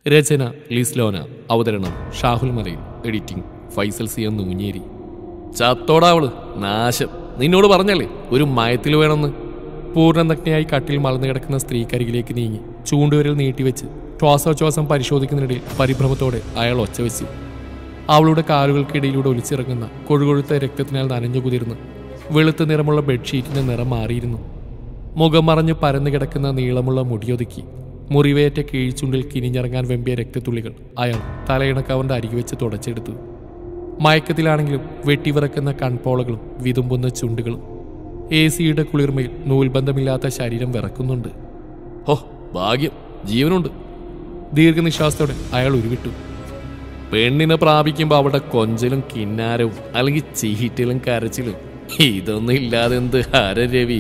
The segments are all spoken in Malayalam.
രചന ലിസ്ലോന അവതരണം Shahul Malayil editing Faisal C M Noonjeri ചത്തോടാവള് നാശം നിന്നോട് പറഞ്ഞല്ലേ ഒരു മയത്തിൽ വേണമെന്ന് പൂർണ്ണനഗ്നയായി കട്ടിൽ മലർന്നു കിടക്കുന്ന സ്ത്രീക്കരികിലേക്ക് നീങ്ങി ചൂണ്ടുവിരൽ നീട്ടിവെച്ച് ശ്വാസോച്ഛ്വാസം പരിശോധിക്കുന്നതിനിടയിൽ പരിഭ്രമത്തോടെ അയാൾ ഒച്ചവെച്ചു അവളുടെ കാലുകൾക്കിടയിലൂടെ ഒലിച്ചിറങ്ങുന്ന കൊഴുകൊഴുത്ത രക്തത്തിനാൽ നനഞ്ഞു കുതിർന്ന് വെളുത്ത നിറമുള്ള ബെഡ്ഷീറ്റിന്റെ നിറം മാറിയിരുന്നു മുഖം മറഞ്ഞ് പരന്നു കിടക്കുന്ന നീളമുള്ള മുടിയൊതുക്കി മുറിവേറ്റ കീഴ്ചുണ്ടിൽ കിനിഞ്ഞിറങ്ങാൻ വെമ്പിയ രക്തത്തുള്ളികൾ അയാൾ തലയിണക്കവന്റെ അരികെ വെച്ച് തുടച്ചെടുത്തു മയക്കത്തിലാണെങ്കിലും വെട്ടിവിറക്കുന്ന കൺപോളകളും വിതുമ്പുന്ന ചുണ്ടുകളും എ സിയുടെ കുളിർമയിൽ നൂൽബന്ധമില്ലാത്ത ശരീരം വിറക്കുന്നുണ്ട് ഓ ഭാഗ്യം ജീവനുണ്ട് ദീർഘനിശ്വാസത്തോടെ അയാൾ ഉരുവിട്ടു പെണ്ണിനെ പ്രാപിക്കുമ്പോൾ അവിടെ കൊഞ്ചലും കിന്നാരവും അല്ലെങ്കിൽ ചീഹിറ്റലും കരച്ചിലും ഇതൊന്നും ഇല്ലാതെ എന്ത് ഹര രവി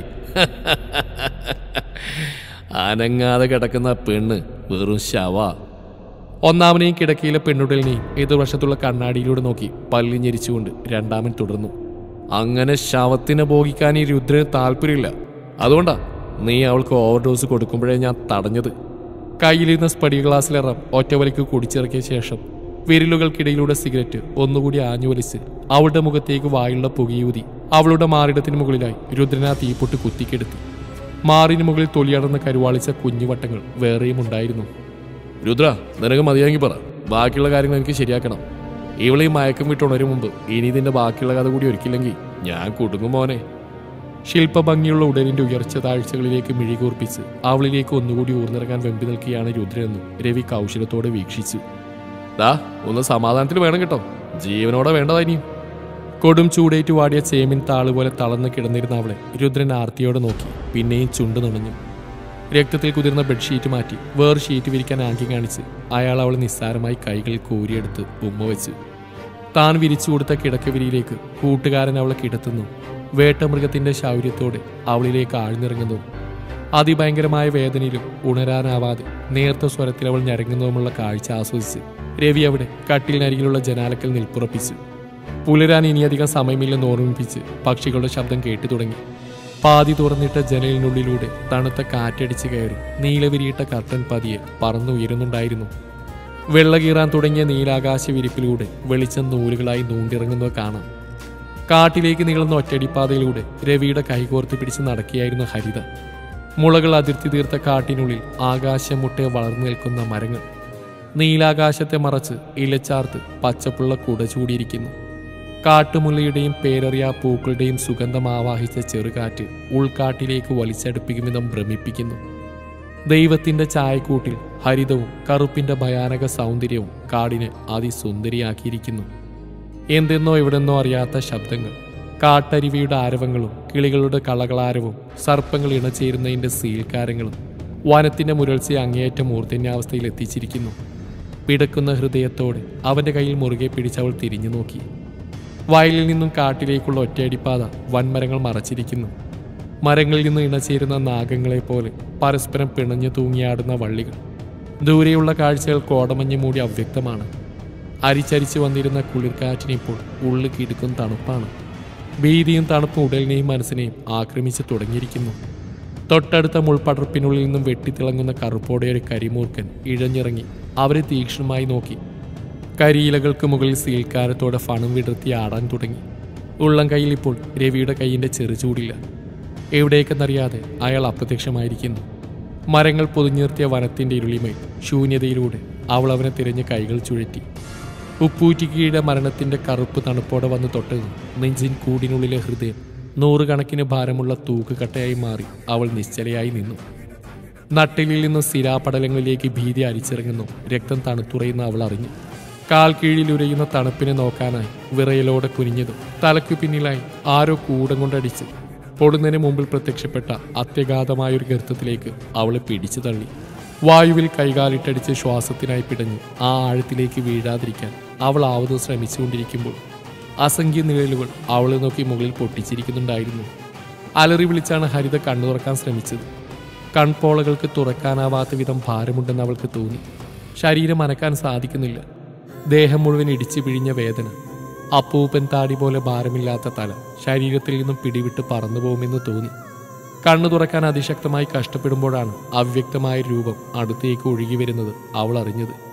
അനങ്ങാതെ കിടക്കുന്ന പെണ്ണ് വെറും ശവ ഒന്നാമനെയും കിടക്കയിലെ പെണ്ണുടലിനെയും എതിർവശത്തുള്ള കണ്ണാടിയിലൂടെ നോക്കി പല്ലി ഞെരിച്ചുകൊണ്ട് രണ്ടാമൻ തുടർന്നു അങ്ങനെ ശവത്തിനെ ഭോഗിക്കാൻ ഈ രുദ്രന് താല്പര്യമില്ല അതുകൊണ്ടാ നീ അവൾക്ക് ഓവർഡോസ് കൊടുക്കുമ്പോഴേ ഞാൻ തടഞ്ഞത് കയ്യിലിരുന്ന സ്പടി ഗ്ലാസ്സിലിറം ഒറ്റവലിക്ക് കുടിച്ചിറക്കിയ ശേഷം വിരലുകൾക്കിടയിലൂടെ സിഗരറ്റ് ഒന്നുകൂടി ആഞ്ഞുവലിച്ച് അവളുടെ മുഖത്തേക്ക് വായുള്ള പുകയൂതി അവളുടെ മാറിടത്തിന് മുകളിലായി രുദ്രന തീപ്പൊട്ട് കുത്തിക്കെടുത്തു മാറിന് മുകളിൽ തൊലിയടർന്ന കരുവാളിച്ച കുഞ്ഞുവട്ടങ്ങൾ വേറെയും ഉണ്ടായിരുന്നു രുദ്ര നിനക്ക് മതിയാങ്കി പറ ബാക്കിയുള്ള കാര്യങ്ങൾ എനിക്ക് ശരിയാക്കണം ഇവളെ ഈ മയക്കം വിട്ടുണരും മുമ്പ് ഇനി ഇതിന്റെ ബാക്കിയുള്ള കഥ കൂടി ഒരുക്കില്ലെങ്കിൽ ഞാൻ കുടുങ്ങും മോനെ ശില്പഭംഗിയുള്ള ഉടലിന്റെ ഉയർച്ച താഴ്ചകളിലേക്ക് മിഴികൂർപ്പിച്ച് അവളിലേക്ക് ഒന്നുകൂടി ഊർന്നിറങ്ങാൻ വെമ്പി നിൽക്കുകയാണ് രുദ്രനെന്ന് രവി കൗശലത്തോടെ വീക്ഷിച്ചു ദാ ഒന്ന് സമാധാനത്തിൽ വേണം കേട്ടോ ജീവനോടെ വേണ്ടതാ ഇനിയും കൊടും ചൂടേറ്റ് വാടിയ ചേമിൻ താളുപോലെ തളർന്ന് കിടന്നിരുന്ന അവളെ രുദ്രൻ ആർത്തിയോടെ നോക്കി പിന്നെയും ചുണ്ടു നുണഞ്ഞു രക്തത്തിൽ കുതിർന്ന ബെഡ്ഷീറ്റ് മാറ്റി വേറെ ഷീറ്റ് വിരിക്കാൻ ആംഗ്യം കാണിച്ച് അയാൾ അവളെ നിസ്സാരമായി കൈകളിൽ കോരിയെടുത്ത് ഉമ്മ വെച്ചു താൻ വിരിച്ചു കൊടുത്ത കിടക്കവിരിയിലേക്ക് കൂട്ടുകാരൻ അവളെ കിടത്തുന്നു വേട്ടമൃഗത്തിന്റെ ശൗര്യത്തോടെ അവളിലേക്ക് ആഴ്ന്നിറങ്ങുന്നു അതിഭയങ്കരമായ വേദനയിലും ഉണരാനാവാതെ നേർത്ത സ്വരത്തിൽ അവൾ ഞരങ്ങുന്നതുമുള്ള കാഴ്ച ആസ്വദിച്ച് രവി അവിടെ കട്ടിലിനരികിലുള്ള ജനാലക്കൽ നിൽപ്പുറപ്പിച്ചു പുലരാൻ ഇനിയധികം സമയമില്ലെന്ന് ഓർമ്മിപ്പിച്ച് പക്ഷികളുടെ ശബ്ദം കേട്ടു തുടങ്ങി പാതി തുറന്നിട്ട ജനലിനുള്ളിലൂടെ തണുത്ത കാറ്റടിച്ച് കയറി നീലവിരിയിട്ട കർട്ടൻ പതിയെ പറന്നുയരുന്നുണ്ടായിരുന്നു വെള്ളകീറാൻ തുടങ്ങിയ നീലാകാശ വിരിപ്പിലൂടെ വെളിച്ചം നൂലുകളായി നൂണ്ടിറങ്ങുന്നത് കാണാം കാട്ടിലേക്ക് നീളുന്ന ഒറ്റടിപ്പാതയിലൂടെ രവിയുടെ കൈകോർത്ത് പിടിച്ച് നടക്കുകയായിരുന്നു ഹരിത മുളകൾ അതിർത്തി തീർത്ത കാട്ടിനുള്ളിൽ ആകാശം മുട്ടെ വളർന്നു നിൽക്കുന്ന മരങ്ങൾ നീലാകാശത്തെ മറച്ച് ഇലച്ചാർത്ത് പച്ചപ്പുള്ള കുട ചൂടിയിരിക്കുന്നു കാട്ടുമുല്ലയുടെയും പേരറിയ പൂക്കളുടെയും സുഗന്ധം ആവാഹിച്ച ചെറുകാറ്റ് ഉൾക്കാട്ടിലേക്ക് വലിച്ചടുപ്പിക്കും വിധം ഭ്രമിപ്പിക്കുന്നു ദൈവത്തിന്റെ ചായക്കൂട്ടിൽ ഹരിതവും കറുപ്പിന്റെ ഭയാനക സൗന്ദര്യവും കാടിനെ അതിസുന്ദരിയാക്കിയിരിക്കുന്നു എന്തെന്നോ എവിടെന്നോ അറിയാത്ത ശബ്ദങ്ങൾ കാട്ടരുവിയുടെ ആരവങ്ങളും കിളികളുടെ കളകളാരവും സർപ്പങ്ങൾ ഇണചേരുന്നതിന്റെ സീൽക്കാരങ്ങളും വനത്തിന്റെ മുരൾച്ചയെ അങ്ങേയറ്റം മൂർധന്യാവസ്ഥയിൽ എത്തിച്ചിരിക്കുന്നു പിടക്കുന്ന ഹൃദയത്തോടെ അവന്റെ കയ്യിൽ മുറുകെ പിടിച്ചവൾ തിരിഞ്ഞു നോക്കി വയലിൽ നിന്നും കാട്ടിലേക്കുള്ള ഒറ്റയടിപ്പാത വൻമരങ്ങൾ മറച്ചിരിക്കുന്നു മരങ്ങളിൽ നിന്ന് ഇണചേരുന്ന നാഗങ്ങളെ പോലെ പരസ്പരം പിണഞ്ഞു തൂങ്ങിയാടുന്ന വള്ളികൾ ദൂരെയുള്ള കാഴ്ചകൾ കോടമഞ്ഞ് മൂടി അവ്യക്തമാണ് അരിച്ചരിച്ചു വന്നിരുന്ന കുളിർക്കാറ്റിനിപ്പോൾ ഉള്ളു കിടുക്കും തണുപ്പാണ് ഭീതിയും തണുപ്പും ഉടലിനെയും മനസ്സിനെയും ആക്രമിച്ചു തുടങ്ങിയിരിക്കുന്നു തൊട്ടടുത്ത മുൾപടർപ്പിനുള്ളിൽ നിന്നും വെട്ടിത്തിളങ്ങുന്ന കറുപ്പോടെ ഒരു കരിമൂർക്കൻ ഇഴഞ്ഞിറങ്ങി അവരെ തീക്ഷ്ണമായി നോക്കി കരിയിലകൾക്ക് മുകളിൽ സീൽക്കാരത്തോടെ ഫണം വിടർത്തി ആടാൻ തുടങ്ങി ഉള്ളം കയ്യിൽ ഇപ്പോൾ രവിയുടെ കൈയിന്റെ ചെറുചൂടില്ല എവിടേക്കെന്നറിയാതെ അയാൾ അപ്രത്യക്ഷമായിരിക്കുന്നു മരങ്ങൾ പൊതിഞ്ഞിർത്തിയ വനത്തിന്റെ ഇരുളിമയിൽ ശൂന്യതയിലൂടെ അവൾ അവനെ തിരഞ്ഞ് കൈകൾ ചുഴറ്റി ഉപ്പൂറ്റിക്കീഴെ മരണത്തിന്റെ കറുപ്പ് തണുപ്പോടെ വന്ന് തൊട്ടത് നെഞ്ചിൻ കൂടിനുള്ളിലെ ഹൃദയം നൂറുകണക്കിന് ഭാരമുള്ള തൂക്കുകട്ടയായി മാറി അവൾ നിശ്ചലയായി നിന്നു നട്ടിലിൽ നിന്ന് സിരാപടലങ്ങളിലേക്ക് ഭീതി അരിച്ചിറങ്ങുന്നു രക്തം തണുത്തുറയുന്ന അവൾ അറിഞ്ഞു കാൽ കീഴിൽ ഉരയുന്ന തണുപ്പിനെ നോക്കാനായി വിറയലോടെ കുനിഞ്ഞതും തലയ്ക്കു പിന്നിലായി ആരോ കൂടം കൊണ്ടടിച്ച് പൊടുന്നതിന് മുമ്പിൽ പ്രത്യക്ഷപ്പെട്ട അത്യഗാധമായ ഒരു ഗർത്തത്തിലേക്ക് അവളെ പിടിച്ചു തള്ളി വായുവിൽ കൈകാലിട്ടടിച്ച് ശ്വാസത്തിനായി പിടഞ്ഞു ആ ആഴത്തിലേക്ക് വീഴാതിരിക്കാൻ അവൾ ആവതും ശ്രമിച്ചുകൊണ്ടിരിക്കുമ്പോൾ അസംഖ്യ നിഴലുകൾ അവളെ നോക്കി മുകളിൽ പൊട്ടിച്ചിരിക്കുന്നുണ്ടായിരുന്നു അലറി വിളിച്ചാണ് ഹരിത കണ്ണു തുറക്കാൻ ശ്രമിച്ചത് കൺപോളകൾക്ക് തുറക്കാനാവാത്ത വിധം ഭാരമുണ്ടെന്ന് അവൾക്ക് തോന്നി ശരീരം അനക്കാൻ സാധിക്കുന്നില്ല ദേഹം മുഴുവൻ ഇടിച്ചു പിഴിഞ്ഞ വേദന അപ്പൂപ്പൻ താടി പോലെ ഭാരമില്ലാത്ത തല ശരീരത്തിൽ നിന്നും പിടിവിട്ട് പറന്നു പോകുമെന്ന് തോന്നി കണ്ണു തുറക്കാൻ അതിശക്തമായി കഷ്ടപ്പെടുമ്പോഴാണ് അവ്യക്തമായ രൂപം അടുത്തേക്ക് ഒഴുകി വരുന്നത് അവൾ അറിഞ്ഞത്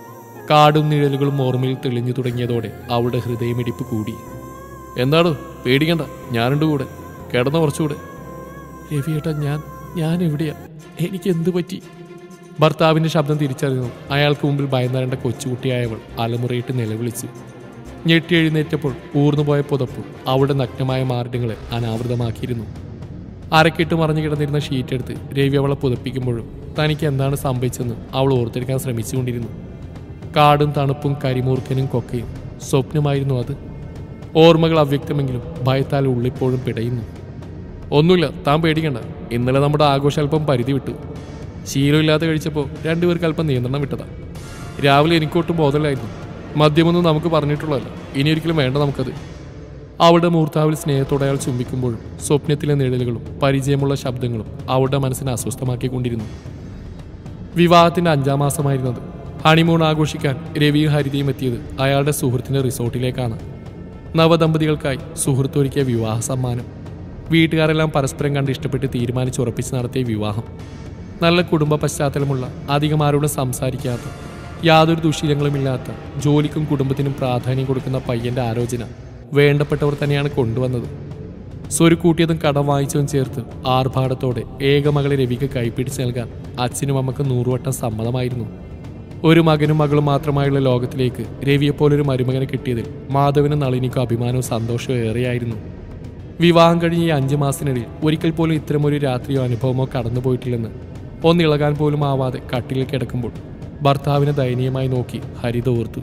കാടും നിഴലുകളും ഓർമ്മയിൽ തെളിഞ്ഞു തുടങ്ങിയതോടെ അവളുടെ ഹൃദയമിടിപ്പ് കൂടി എന്താണ് പേടിക്കണ്ട ഞാനുണ്ട് കൂടെ കിടന്ന കുറച്ചുകൂടെ രവിയേട്ടാ ഞാൻ ഞാൻ എവിടെയാ എനിക്ക് എന്തു പറ്റി ഭർത്താവിന്റെ ശബ്ദം തിരിച്ചറിഞ്ഞു അയാൾക്ക് മുമ്പിൽ ഭയന്നരേണ്ട കൊച്ചുകുട്ടിയായവൾ അലമുറയിട്ട് നിലവിളിച്ചു ഞെട്ടി എഴുന്നേറ്റപ്പോൾ ഊർന്നുപോയ പുതപ്പ് അവളുടെ നഗ്നമായ മാർഗങ്ങളെ അനാവൃതമാക്കിയിരുന്നു അരക്കിട്ട് മറിഞ്ഞു കിടന്നിരുന്ന ഷീറ്റ് എടുത്ത് രവി അവളെ പുതപ്പിക്കുമ്പോഴും തനിക്ക് എന്താണ് സംഭവിച്ചെന്ന് അവൾ ഓർത്തെടുക്കാൻ ശ്രമിച്ചുകൊണ്ടിരുന്നു കാടും തണുപ്പും കരിമൂർക്കനും കൊക്കയും സ്വപ്നമായിരുന്നു അത് ഓർമ്മകൾ അവ്യക്തമെങ്കിലും ഭയത്താൽ ഉള്ളിപ്പോഴും പിടയുന്നു ഒന്നുമില്ല താൻ പേടിക്കണ്ട ഇന്നലെ നമ്മുടെ ആഘോഷം അല്പം പരിധി വിട്ടു ശീലമില്ലാതെ കഴിച്ചപ്പോൾ രണ്ടുപേർക്ക് അല്പം നിയന്ത്രണം വിട്ടതാ രാവിലെ എനിക്കൊട്ടും ബോധമില്ലായിരുന്നു മദ്യമൊന്നും നമുക്ക് പറഞ്ഞിട്ടുള്ളതല്ല ഇനി ഒരിക്കലും വേണ്ട നമുക്കത് അവളുടെ മൂർത്താവിൽ സ്നേഹത്തോടെ അയാൾ ചുംബിക്കുമ്പോഴും സ്വപ്നത്തിലെ നിഴലുകളും പരിചയമുള്ള ശബ്ദങ്ങളും അവളുടെ മനസ്സിനെ അസ്വസ്ഥമാക്കിക്കൊണ്ടിരുന്നു വിവാഹത്തിന്റെ അഞ്ചാം മാസമായിരുന്നത് ഹണിമൂൺ ആഘോഷിക്കാൻ രവിയും ഹരിതയും എത്തിയത് അയാളുടെ സുഹൃത്തിന്റെ റിസോർട്ടിലേക്കാണ് നവദമ്പതികൾക്കായി സുഹൃത്ത് ഒരുക്കിയ വിവാഹ സമ്മാനം വീട്ടുകാരെല്ലാം പരസ്പരം കണ്ട് ഇഷ്ടപ്പെട്ട് തീരുമാനിച്ചുറപ്പിച്ച് നടത്തിയ വിവാഹം നല്ല കുടുംബ പശ്ചാത്തലമുള്ള അധികം ആരോടും സംസാരിക്കാത്ത യാതൊരു ദുശീലങ്ങളുമില്ലാത്ത ജോലിക്കും കുടുംബത്തിനും പ്രാധാന്യം കൊടുക്കുന്ന പയ്യന്റെ ആലോചന വേണ്ടപ്പെട്ടവർ തന്നെയാണ് കൊണ്ടുവന്നത് സ്വരുക്കൂട്ടിയതും കടം വാങ്ങിച്ചതും ചേർത്ത് ആർഭാടത്തോടെ ഏകമകളെ രവിക്ക് കൈപ്പിടിച്ച് നൽകാൻ അച്ഛനും അമ്മക്ക് നൂറുവട്ടം സമ്മതമായിരുന്നു ഒരു മകനും മകളും മാത്രമായുള്ള ലോകത്തിലേക്ക് രവിയെപ്പോലൊരു മരുമകനെ കിട്ടിയതിൽ മാധവനും നളിനിക്കും അഭിമാനവും സന്തോഷവും ഏറെയായിരുന്നു വിവാഹം കഴിഞ്ഞ് ഈ അഞ്ചു മാസത്തിനിടയിൽ ഒരിക്കൽ പോലും ഇത്തരമൊരു രാത്രിയോ അനുഭവമോ കടന്നുപോയിട്ടില്ലെന്ന് ഒന്നിളകാൻ പോലും ആവാതെ കട്ടിലിൽ കിടക്കുമ്പോൾ ഭർത്താവിനെ ദയനീയമായി നോക്കി ഹരിത ഓർത്തു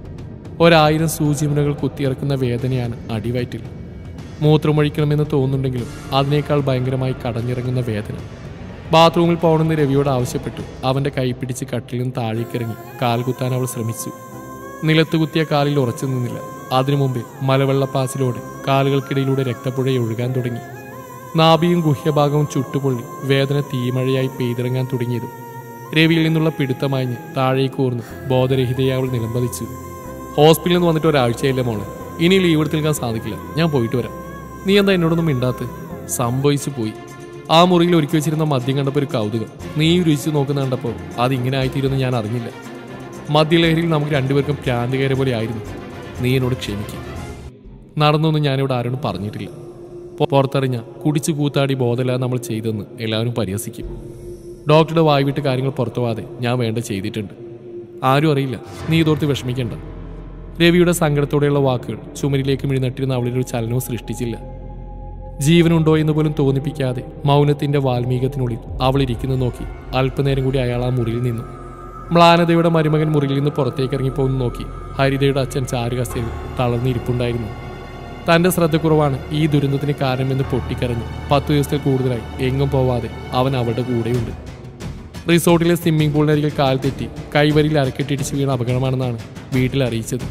ഒരായിരം സൂചിമുനകൾ കുത്തിയിറക്കുന്ന വേദനയാണ് അടിവയറ്റിൽ മൂത്രമൊഴിക്കണമെന്ന് തോന്നുന്നുണ്ടെങ്കിലും അതിനേക്കാൾ ഭയങ്കരമായി കടഞ്ഞിറങ്ങുന്ന വേദന ബാത്റൂമിൽ പോകണമെന്ന് രവിയോട് ആവശ്യപ്പെട്ടു അവന്റെ കൈ പിടിച്ച് കട്ടിൽ നിന്ന് താഴേക്കിറങ്ങി കാൽ കുത്താൻ അവൾ ശ്രമിച്ചു നിലത്ത് കുത്തിയ കാലിൽ ഉറച്ചു നിന്നില്ല അതിനു മുമ്പേ മലവെള്ളപ്പാച്ചിലോടെ കാലുകൾക്കിടയിലൂടെ രക്തപ്പുഴ ഒഴുകാൻ തുടങ്ങി നാഭിയും ഗുഹ്യഭാഗവും ചുട്ടുപൊള്ളി വേദന തീമഴയായി പെയ്തിറങ്ങാൻ തുടങ്ങിയതും രവിയിൽ നിന്നുള്ള പിടുത്തമയഞ്ഞ് താഴേക്ക് ഊർന്ന് ബോധരഹിതയെ അവൾ നിലംപതിച്ചു ഹോസ്പിറ്റലിൽ നിന്ന് വന്നിട്ട് ഒരാഴ്ചയില്ല മോളെ ഇനി ലീവ് എടുത്ത് നിൽക്കാൻ സാധിക്കില്ല ഞാൻ പോയിട്ട് വരാം നീ എന്താ എന്നോടൊന്നും മിണ്ടാത്ത് സംഭവിച്ചു പോയി ആ മുറിയിൽ ഒരുക്കി വെച്ചിരുന്ന മദ്യം കണ്ടപ്പോൾ ഒരു കൗതുകം നീ രുചിച്ച് നോക്കുന്ന കണ്ടപ്പോൾ അതിങ്ങനെ ആയിത്തീരുമെന്ന് ഞാൻ അറിഞ്ഞില്ല മദ്യലഹരിയിൽ നമുക്ക് രണ്ടുപേർക്കും ഭ്രാന്തി കയറിയ പോലെ ആയിരുന്നു നീ എന്നോട് ക്ഷമിക്കും നടന്നൊന്നും ഞാനിവിടെ ആരോടും പറഞ്ഞിട്ടില്ല പൊ- പുറത്തറിഞ്ഞ കുടിച്ചു കൂത്താടി ബോധമില്ലാതെ നമ്മൾ ചെയ്തെന്ന് എല്ലാവരും പരിഹസിക്കും ഡോക്ടറുടെ വായി വിട്ട് കാര്യങ്ങൾ പുറത്തു പോവാതെ ഞാൻ വേണ്ട ചെയ്തിട്ടുണ്ട് ആരും അറിയില്ല നീ ഇതോർത്ത് വിഷമിക്കണ്ട രവിയുടെ സങ്കടത്തോടെയുള്ള വാക്കുകൾ ചുമരിലേക്ക് മിഴുന്നട്ടിരുന്ന അവളിൽ ഒരു ചലനവും സൃഷ്ടിച്ചില്ല ജീവനുണ്ടോ എന്ന് പോലും തോന്നിപ്പിക്കാതെ മൗനത്തിന്റെ വാൽമീകത്തിനുള്ളിൽ അവൾ ഇരിക്കുന്നത് നോക്കി അല്പനേരം കൂടി അയാൾ ആ മുറിയിൽ നിന്നു മ്ലാനതയുടെ മരുമകൻ മുറിയിൽ നിന്ന് പുറത്തേക്ക് ഇറങ്ങിപ്പോകുന്നു നോക്കി ഹരിതയുടെ അച്ഛൻ ചാരുകസയിൽ തളർന്നിരിപ്പുണ്ടായിരുന്നു തന്റെ ശ്രദ്ധക്കുറവാണ് ഈ ദുരന്തത്തിന് കാരണമെന്ന് പൊട്ടിക്കരഞ്ഞ് പത്തു ദിവസത്തിൽ കൂടുതലായി എങ്ങും പോവാതെ അവൻ അവളുടെ കൂടെയുണ്ട് റിസോർട്ടിലെ സ്വിമ്മിംഗ് പൂളിനരികിൽ കാൽ തെറ്റി കൈവരിയിൽ അരക്കെട്ടിടിച്ച് വീണ അപകടമാണെന്നാണ് വീട്ടിൽ അറിയിച്ചത്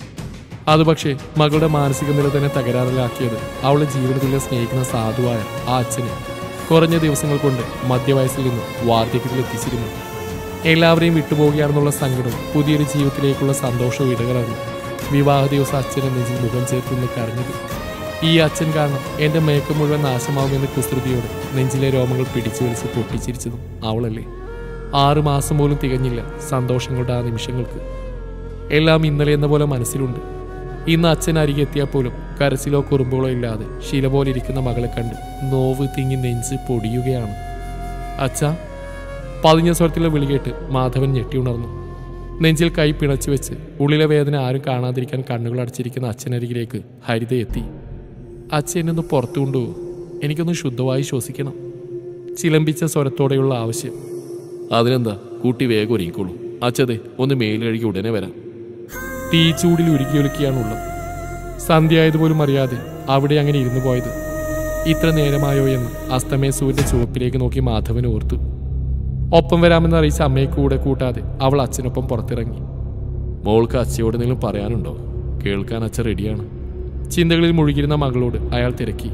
അത് പക്ഷേ മകളുടെ മാനസിക നില തന്നെ തകരാറിലാക്കിയത് അവളെ ജീവിതത്തിൽ സ്നേഹിക്കുന്ന സാധുവായ ആ അച്ഛനെ കുറഞ്ഞ ദിവസങ്ങൾ കൊണ്ട് മധ്യവയസ്സിൽ നിന്ന് വാർദ്ധക്യത്തിൽ എത്തിച്ചിരുന്നു എല്ലാവരെയും വിട്ടുപോകുകയാണെന്നുള്ള സങ്കടവും പുതിയൊരു ജീവിതത്തിലേക്കുള്ള സന്തോഷവും ഇടകലർന്നു വിവാഹ ദിവസം അച്ഛനെ നെഞ്ചിൽ മുഖം ചേർത്തുനിന്ന് കരഞ്ഞത് ഈ അച്ഛൻ കാരണം എന്റെ മേക്കം മുഴുവൻ നാശമാവുമെന്ന കുസൃതിയോടെ നെഞ്ചിലെ രോമങ്ങൾ പിടിച്ചു വലിച്ച് പൊട്ടിച്ചിരിച്ചതും അവളല്ലേ ആറു മാസം പോലും തികഞ്ഞില്ല സന്തോഷങ്ങളുടെ ആ നിമിഷങ്ങൾക്ക് എല്ലാം ഇന്നലെ എന്ന പോലെ മനസ്സിലുണ്ട് ഇന്ന് അച്ഛൻ അരികെ എത്തിയാൽ പോലും കരച്ചിലോ കുറുമ്പുകളോ ഇല്ലാതെ ശില പോലെ ഇരിക്കുന്ന മകളെ കണ്ട് നോവ് തിങ്ങി നെഞ്ച് പൊടിയുകയാണ് അച്ഛാ പതിഞ്ഞ സ്വരത്തിലെ വിളി കേട്ട് മാധവൻ ഞെട്ടിയുണർന്നു നെഞ്ചിൽ കൈ പിണച്ചു വെച്ച് ഉള്ളിലെ വേദന ആരും കാണാതിരിക്കാൻ കണ്ണുകൾ അടച്ചിരിക്കുന്ന അച്ഛനരികിലേക്ക് ഹരിത എത്തി അച്ഛൻ എന്നൊന്ന് പുറത്തു കൊണ്ടുപോകും എനിക്കൊന്ന് ശുദ്ധമായി ശ്വസിക്കണം ചിലമ്പിച്ച സ്വരത്തോടെയുള്ള ആവശ്യം അതിനെന്താ കൂട്ടി വേഗം ഒരുങ്ങിക്കോളൂ അച്ഛതെ ഒന്ന് മേൽ കഴുകി ഉടനെ വരാം തീച്ചൂടിൽ ഉരുക്കിയൊലുക്കിയാണുള്ളത് സന്ധ്യയായതുപോലും അറിയാതെ അവിടെ അങ്ങനെ ഇരുന്നു പോയത് ഇത്ര നേരമായോ എന്ന് അസ്തമയ സൂര്യന്റെ ചുവപ്പിലേക്ക് നോക്കി മാധവൻ ഓർത്തു ഒപ്പം വരാമെന്ന് അറിയിച്ച അമ്മയെ കൂടെ കൂട്ടാതെ അവൾ അച്ഛനൊപ്പം പുറത്തിറങ്ങി മോൾക്ക് അച്ഛയോട് എന്തെങ്കിലും പറയാനുണ്ടോ കേൾക്കാൻ അച്ഛൻ റെഡിയാണ് ചിന്തകളിൽ മുഴുകിയിരുന്ന മകളോട് അയാൾ തിരക്കി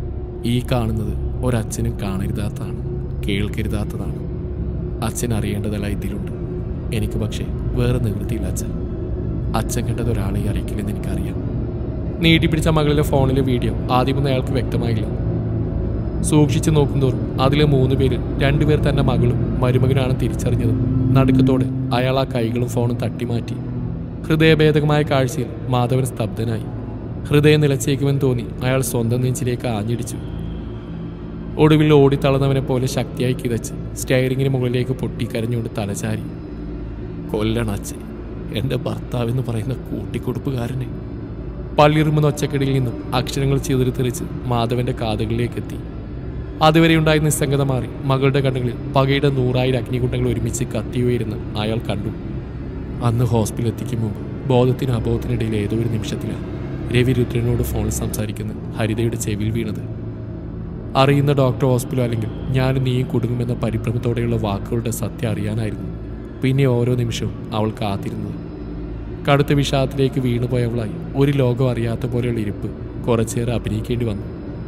ഈ കാണുന്നത് ഒരച്ഛനും കാണരുതാത്തതാണ് കേൾക്കരുതാത്തതാണ് അച്ഛൻ അറിയേണ്ടതെല്ലാം ഇതിലുണ്ട് എനിക്ക് പക്ഷേ വേറെ നിവൃത്തിയില്ല അച്ഛൻ അച്ഛൻ കണ്ടത് ഒരാളെ അറിയിക്കില്ലെന്ന് എനിക്കറിയാം നീട്ടിപ്പിടിച്ച മകളിലെ ഫോണിലെ വീഡിയോ ആദ്യമൊന്നും അയാൾക്ക് വ്യക്തമായില്ല സൂക്ഷിച്ചു നോക്കുന്തോറും അതിലെ മൂന്ന് പേരിൽ രണ്ടുപേർ തന്റെ മകളും മരുമകനാണ് തിരിച്ചറിഞ്ഞത് നടുക്കത്തോടെ അയാൾ ആ കൈകളും ഫോണും തട്ടിമാറ്റി ഹൃദയഭേദകമായ കാഴ്ചയിൽ മാധവൻ സ്തബ്ധനായി ഹൃദയം നിലച്ചേക്കുമെന്ന് തോന്നി അയാൾ സ്വന്തം നെഞ്ചിലേക്ക് ആഞ്ഞിടിച്ചു ഒടുവിൽ ഓടിത്തളർന്നവനെ പോലെ ശക്തിയായി കിതച്ച് സ്റ്റയറിങ്ങിന് മുകളിലേക്ക് പൊട്ടിക്കരഞ്ഞുകൊണ്ട് തലചാരി കൊല്ലണച്ച് എൻ്റെ ഭർത്താവെന്ന് പറയുന്ന കൂട്ടിക്കൊടുപ്പുകാരനെ പള്ളിറുമ്പുന്ന ഒച്ചക്കടിയിൽ നിന്നും അക്ഷരങ്ങൾ ചിതറിത്തെറിച്ച് മാധവന്റെ കാതുകളിലേക്ക് എത്തി അതുവരെ ഉണ്ടായ നിസ്സംഗത മാറി മകളുടെ കണ്ണുകളിൽ പകയുടെ നൂറായിരം അഗ്നികുണ്ടങ്ങൾ ഒരുമിച്ച് കത്തിയുയരുന്ന് അയാൾ കണ്ടു അന്ന് ഹോസ്പിറ്റലിൽ എത്തിക്കും മുമ്പ് ബോധത്തിന് അബോധത്തിനിടയിൽ ഏതോ ഒരു നിമിഷത്തിലാണ് രവി രുദ്രനോട് ഫോണിൽ സംസാരിക്കുന്ന ഹരിതയുടെ ചെവിയിൽ വീണത് അറിയുന്ന ഡോക്ടർ ഹോസ്പിറ്റലോ അല്ലെങ്കിൽ ഞാനും നീയും കുടുങ്ങുമെന്ന പരിഭ്രമത്തോടെയുള്ള വാക്കുകളുടെ സത്യം അറിയാനായിരുന്നു പിന്നെ ഓരോ നിമിഷവും അവൾ കാത്തിരുന്നത് കടുത്ത വിഷാദത്തിലേക്ക് വീണുപോയവളായി ഒരു ലോകം അറിയാത്ത പോലെയുള്ള ഇരിപ്പ് കുറച്ചേറെ അഭിനയിക്കേണ്ടി വന്നു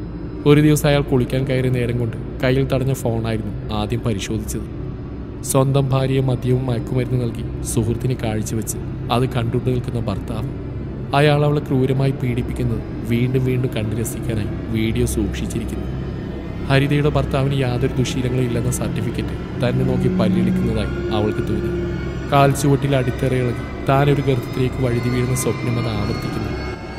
ഒരു ദിവസം അയാൾ കുളിക്കാൻ കയറിയ നേരം കൊണ്ട് കയ്യിൽ തടഞ്ഞ ഫോണായിരുന്നു ആദ്യം പരിശോധിച്ചത് സ്വന്തം ഭാര്യയെ മദ്യവും മയക്കുമരുന്ന് നൽകി സുഹൃത്തിന് കാഴ്ചവെച്ച് അത് കണ്ടുകൊണ്ട് നിൽക്കുന്ന ഭർത്താവ് അയാൾ അവളെ ക്രൂരമായി പീഡിപ്പിക്കുന്നത് വീണ്ടും വീണ്ടും കണ്ടു രസിക്കാനായി വീഡിയോ സൂക്ഷിച്ചിരിക്കുന്നു ഹരിതയുടെ ഭർത്താവിന് യാതൊരു ദുശീലങ്ങളും ഇല്ലെന്ന സർട്ടിഫിക്കറ്റ് തന്നെ നോക്കി പല്ലിളിക്കുന്നതായി അവൾക്ക് തോന്നി കാൽ ചുവട്ടിൽ അടിത്തറയിളകി താനൊരു ഗർത്തത്തിലേക്ക് വഴുതി വീഴുന്ന സ്വപ്നമെന്ന് ആവർത്തിക്കുന്നു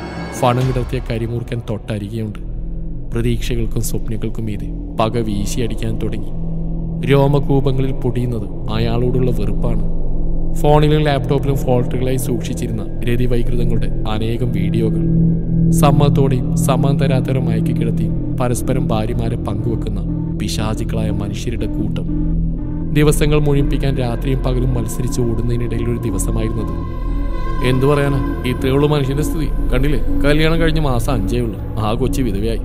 ഫണം കിടത്തിയ കരിമൂർക്കൻ തൊട്ടരികെയുണ്ട് പ്രതീക്ഷകൾക്കും സ്വപ്നങ്ങൾക്കും മീതെ പക വീശിയടിക്കാൻ തുടങ്ങി രോമകൂപങ്ങളിൽ പൊടിയുന്നത് അയാളോടുള്ള വെറുപ്പാണ് ഫോണിലും ലാപ്ടോപ്പിലും ഫോൾട്ടറുകളായി സൂക്ഷിച്ചിരുന്ന രതിവൈകൃതങ്ങളുടെ അനേകം വീഡിയോകൾ സമ്മതത്തോടെയും സമ്മതം തരാത്തവരെ മയക്കി കിടത്തിയും പരസ്പരം ഭാര്യമാരെ പങ്കുവെക്കുന്ന പിശാചികളായ മനുഷ്യരുടെ കൂട്ടം ദിവസങ്ങൾ മുഴിപ്പിക്കാൻ രാത്രിയും പകലും മത്സരിച്ച് ഓടുന്നതിനിടയിൽ ഒരു ദിവസമായിരുന്നത് എന്തു പറയാനാ ഇത്രയേ ഉള്ളൂ മനുഷ്യന്റെ സ്ഥിതി കണ്ടില്ലേ കല്യാണം കഴിഞ്ഞ മാസം അഞ്ചേ ഉള്ളൂ ആ കൊച്ചി വിധവയായി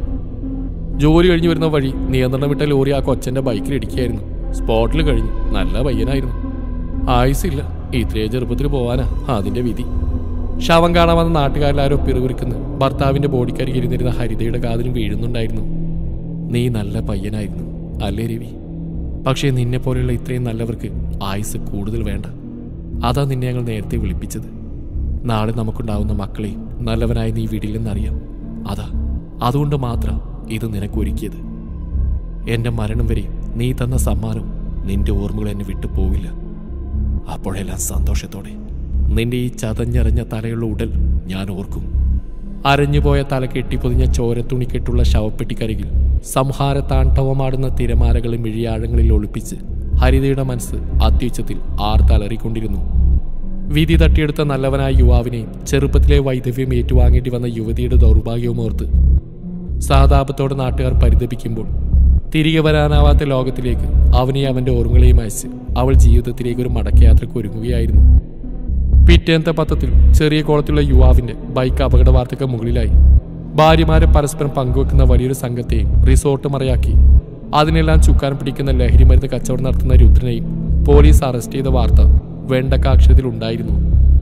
ജോലി കഴിഞ്ഞ് വരുന്ന വഴി നിയന്ത്രണം വിട്ട ലോറി ആ കൊച്ചന്റെ ബൈക്കിൽ ഇടിക്കുകയായിരുന്നു സ്പോട്ടിൽ കഴിഞ്ഞു നല്ല പയ്യനായിരുന്നു ആയുസില്ല ഇത്രയും ചെറുപ്പത്തിൽ പോവാനാ അതിന്റെ വിധി ശവം കാണാൻ വന്ന നാട്ടുകാരിലാരോ പിറുപിറുക്കുന്ന ഭർത്താവിന്റെ ബോഡിക്കരികിൽ ഇരുന്നിരുന്ന ഹരിതയുടെ കാതിലും വീഴുന്നുണ്ടായിരുന്നു നീ നല്ല പയ്യനായിരുന്നു അല്ലേ രവി പക്ഷേ നിന്നെ പോലെയുള്ള ഇത്രയും നല്ലവർക്ക് ആയുസ് കൂടുതൽ വേണ്ട അതാ നിന്നെ ഞങ്ങൾ നേരത്തെ വിളിപ്പിച്ചത് നാളെ നമുക്കുണ്ടാവുന്ന മക്കളെയും നല്ലവനായി നീ വിടില്ലെന്നറിയാം അതാ അതുകൊണ്ട് മാത്രം ഇത് നിനക്കൊരുക്കിയത് എന്റെ മരണം വരെ നീ തന്ന സമ്മാനം നിന്റെ ഓർമ്മകൾ എന്നെ വിട്ടു പോവില്ല അപ്പോഴെല്ലാം സന്തോഷത്തോടെ നിന്റെ ഈ ചതഞ്ഞറിഞ്ഞ തലയുള്ള ഉടൽ ഞാൻ ഓർക്കും അരഞ്ഞുപോയ തല കെട്ടിപ്പൊതിഞ്ഞ ചോരത്തുണിക്കെട്ടുള്ള ശവപ്പെട്ടിക്കരികിൽ സംഹാര താണ്ഡവമാടുന്ന തിരമാലകളും മിഴിയാഴങ്ങളിൽ ഒളിപ്പിച്ച് ഹരിതയുടെ മനസ്സ് അത്യുച്ചത്തിൽ ആർ തലറിക്കൊണ്ടിരുന്നു വിധി തട്ടിയെടുത്ത നല്ലവനായ യുവാവിനെയും ചെറുപ്പത്തിലെ വൈദവ്യം ഏറ്റുവാങ്ങേണ്ടി വന്ന യുവതിയുടെ ദൗർഭാഗ്യവും ഓർത്ത് സഹതാപത്തോടെ നാട്ടുകാർ പരിതപിക്കുമ്പോൾ തിരികെ വരാനാവാത്ത ലോകത്തിലേക്ക് അവനെ അവന്റെ ഓർമ്മകളെയും അയച്ച് അവൾ ജീവിതത്തിലേക്ക് ഒരു മടക്കയാത്രയ്ക്ക് ഒരുങ്ങുകയായിരുന്നു പിറ്റേന്നത്തെ പത്രത്തിൽ ചെറിയ കോളത്തിലുള്ള യുവാവിന്റെ ബൈക്ക് അപകട വാർത്തയ്ക്ക് മുകളിലായി ഭാര്യമാരെ പരസ്പരം പങ്കുവെക്കുന്ന വലിയൊരു സംഘത്തെയും റിസോർട്ട് മറയാക്കി അതിനെല്ലാം ചുക്കാൻ പിടിക്കുന്ന ലഹരി മരുന്ന് കച്ചവടം നടത്തുന്ന രുദ്രനെയും പോലീസ് അറസ്റ്റ് ചെയ്ത വാർത്ത വെണ്ടക്കാക്ഷരത്തിൽ ഉണ്ടായിരുന്നു